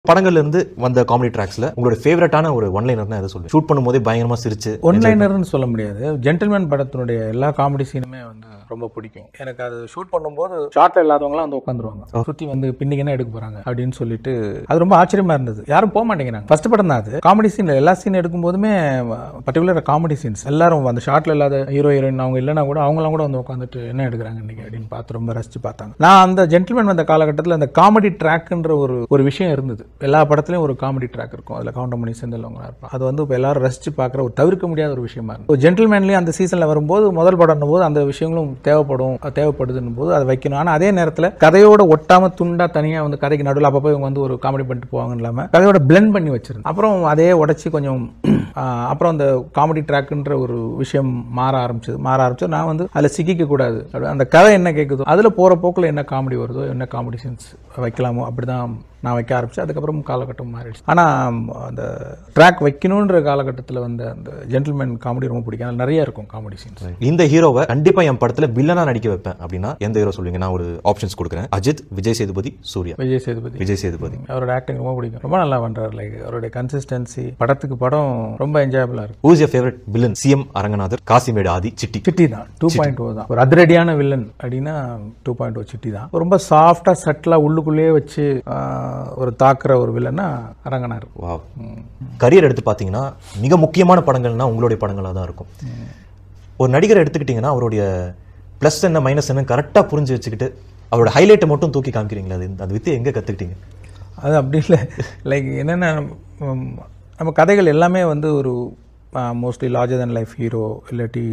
படங்கள்ல இருந்து வந்த காமெடி ட்ராக்ஸ்ல உங்களோட ஃபேவரட்டான ஒரு ஒன் லைனர் எதை சொல்லுங்க ஷூட் பண்ணும்போதே பயங்கரமா சிரிச்சு ஒன்லைனர்னு சொல்ல முடியாது ஜென்டில்மேன் படத்தினுடைய எல்லா காமெடி சீனுமே வந்து ரொம்ப பிடிக்கும் எனக்கு அது ஷூட் பண்ணும்போது ஷார்ட்ல இல்லாதவங்களாம் வந்து உட்காந்துருவாங்க சுத்தி வந்து பின்னிங்கன்னா எடுக்க போறாங்க அப்படின்னு சொல்லிட்டு அது ரொம்ப ஆச்சரியமா இருந்தது யாரும் போக மாட்டேங்கிறாங்க ஃபர்ஸ்ட் படம் தான் அது காமெடி சீன் எல்லா சீன் எடுக்கும் போதுமே பர்டிகுலர் காமெடி சீன்ஸ் எல்லாரும் அந்த ஷார்ட்ல இல்லாத ஹீரோ ஹீரோயின் அவங்க இல்லைனா கூட அவங்களாம் கூட வந்து உட்காந்துட்டு என்ன எடுக்கிறாங்க இன்னைக்கு அப்படின்னு பார்த்து ரொம்ப ரசிச்சு பார்த்தாங்க நான் அந்த ஜென்டில்மேன் வந்த காலகட்டத்தில் அந்த காமெடி ட்ராக்ன்ற ஒரு ஒரு விஷயம் இருந்தது எல்லா படத்துலயும் ஒரு காமெடி ட்ராக் இருக்கும் அதில் கவுண்டமணி செந்தில்வங்க இருப்பாங்க அது வந்து இப்போ எல்லாரும் ரசிச்சு பார்க்குற ஒரு தவிர்க்க முடியாத ஒரு விஷயமா இருக்கும் ஜென்டில்மேன்லேயும் அந்த சீசனில் வரும்போது முதல் படம் போது அந்த விஷயங்களும் தேவைப்படும் அது தேவைப்படுதுன்னும் போது அதை வைக்கணும் ஆனால் அதே நேரத்தில் கதையோட ஒட்டாம துண்டா தனியாக வந்து கதைக்கு நடுவில் அப்பப்போ இவங்க வந்து ஒரு காமெடி பண்ணிட்டு போவாங்கன்னு இல்லாமல் கதையோட பிளெண்ட் பண்ணி வச்சிருந்தேன் அப்புறம் அதே உடச்சி கொஞ்சம் ஆஹ், அப்புறம் அந்த காமெடி ட்ராக்ன்ற ஒரு விஷயம் மாற ஆரம்பிச்சது மாற ஆரம்பிச்சு நான் வந்து அதில் சிக்கிக்க கூடாது அப்படி அந்த கதை என்ன கேட்குதோ அதில் போகிற போக்கில் என்ன காமெடி வருதோ என்ன காமெடி சீன்ஸ் வைக்கலாமோ அப்படிதான் நான் வைக்க ஆரம்பிச்சேன் அதுக்கப்புறம் காலகட்டம் மாறிடுச்சு ஆனால் அந்த ட்ராக் வைக்கணுன்ற காலகட்டத்தில் வந்த அந்த ஜென்டில்மேன் காமெடி ரொம்ப பிடிக்கும் அதில் நிறைய இருக்கும் காமெடி சீன்ஸ் இந்த ஹீரோவை கண்டிப்பா என் படத்துல வில்லனா நடிக்க வைப்பேன் அப்படின்னா எந்த ஹீரோ சொல்லுவீங்க நான் ஒரு ஆப்ஷன்ஸ் கொடுக்குறேன் அஜித் விஜய் சேதுபதி சூர்யா விஜய் சேதுபதி விஜய் சேதுபதி அவரோட ஆக்டிங் ரொம்ப பிடிக்கும் ரொம்ப நல்லா பண்றாரு லைக் அவருடைய கன்சிஸ்டன்சி படத்துக்கு படம் ரொம்ப என்ஜாயபிளா இருக்கும் who's your favourite villain CM Aranganathar Kasimedu Aadhi city city தான் டூ பாயிண்ட் ஓ தான் ஒரு அதிரடியான வில்லன் அப்படின்னா டூ பாயிண்ட் ஓ சிட்டி தான் ரொம்ப சாஃப்டா சட்டிலா உள்ளுக்குள்ளேயே வச்சு ஆஹ், ஒரு தாக்குற ஒரு வில்லன்னா அரங்கனார் வாவ் கரியர் எடுத்து பார்த்தீங்கன்னா மிக முக்கியமான படங்கள்னா உங்களுடைய படங்களாக தான் இருக்கும் ஒரு நடிகரை எடுத்துக்கிட்டிங்கன்னா அவருடைய ப்ளஸ் என்ன மைனஸ் என்ன கரெக்டாக புரிஞ்சு வச்சுக்கிட்டு அவரோட ஹைலைட்டை மட்டும் தூக்கி காமிக்கிறீங்களா அது அந்த வித்தை எங்கே கற்றுக்கிட்டீங்க அது அப்படி இல்லை லைக் என்னென்ன ம், நம்ம கதைகள் எல்லாமே வந்து ஒரு mostly larger than life hero இல்லாட்டி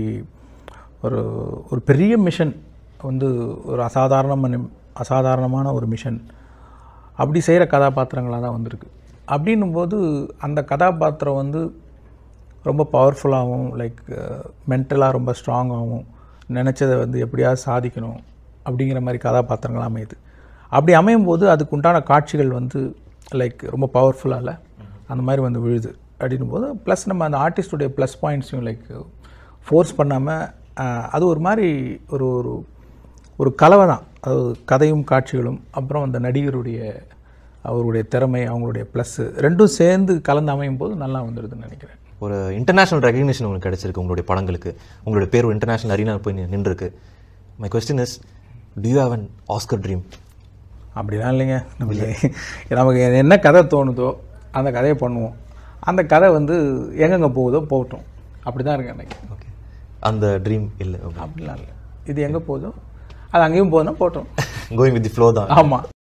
ஒரு ஒரு பெரிய மிஷன் வந்து ஒரு அசாதாரணமான அசாதாரணமான ஒரு மிஷன் அப்படி செய்கிற கதாபாத்திரங்களாக தான் வந்திருக்கு அப்படின்னும் போது அந்த கதாபாத்திரம் வந்து ரொம்ப பவர்ஃபுல்லாகவும் லைக் மென்டலாக ரொம்ப ஸ்ட்ராங்காகவும் நினச்சதை வந்து எப்படியாவது சாதிக்கணும் அப்படிங்கிற மாதிரி கதாபாத்திரங்கள் அமையுது அப்படி அமையும் போது அதுக்கு உண்டான காட்சிகள் வந்து லைக் ரொம்ப பவர்ஃபுல்லாக இல்லை அந்த மாதிரி வந்து விழுது அப்படின்னும் போது ப்ளஸ் நம்ம அந்த ஆர்டிஸ்டுடைய ப்ளஸ் பாயிண்ட்ஸையும் லைக் ஃபோர்ஸ் பண்ணாமல் அது ஒரு மாதிரி ஒரு ஒரு ஒரு கலவை தான் அது கதையும் காட்சிகளும் அப்புறம் அந்த நடிகருடைய அவருடைய திறமை அவங்களுடைய ப்ளஸ்ஸு ரெண்டும் சேர்ந்து கலந்து அமையும் போது நல்லா வந்துடுதுன்னு நினைக்கிறேன் ஒரு இன்டர்நேஷனல் ரெகக்னிஷன் உங்களுக்கு கிடைச்சிருக்கு உங்களுடைய படங்களுக்கு உங்களுடைய பேர் ஒரு இன்டர்நேஷனல் அரீனா போய் நி- நின்றுருக்கு my question is do you have an Oscar dream அப்படிலாம் இல்லைங்க நமக்கு நமக்கு என்ன கதை தோணுதோ அந்த கதையை பண்ணுவோம் அந்த கதை வந்து எங்கெங்கே போகுதோ போகட்டும் அப்படி தான் இருக்கு எனக்கு ஓகே அந்த ட்ரீம் இல்லை அப்படிலாம் இல்லை இது எங்கே போகுதோ அது அங்கேயும் போகுதுன்னா போட்டோம் கோயிங் வித் தி ஃப்ளோ தான் ஆமாம்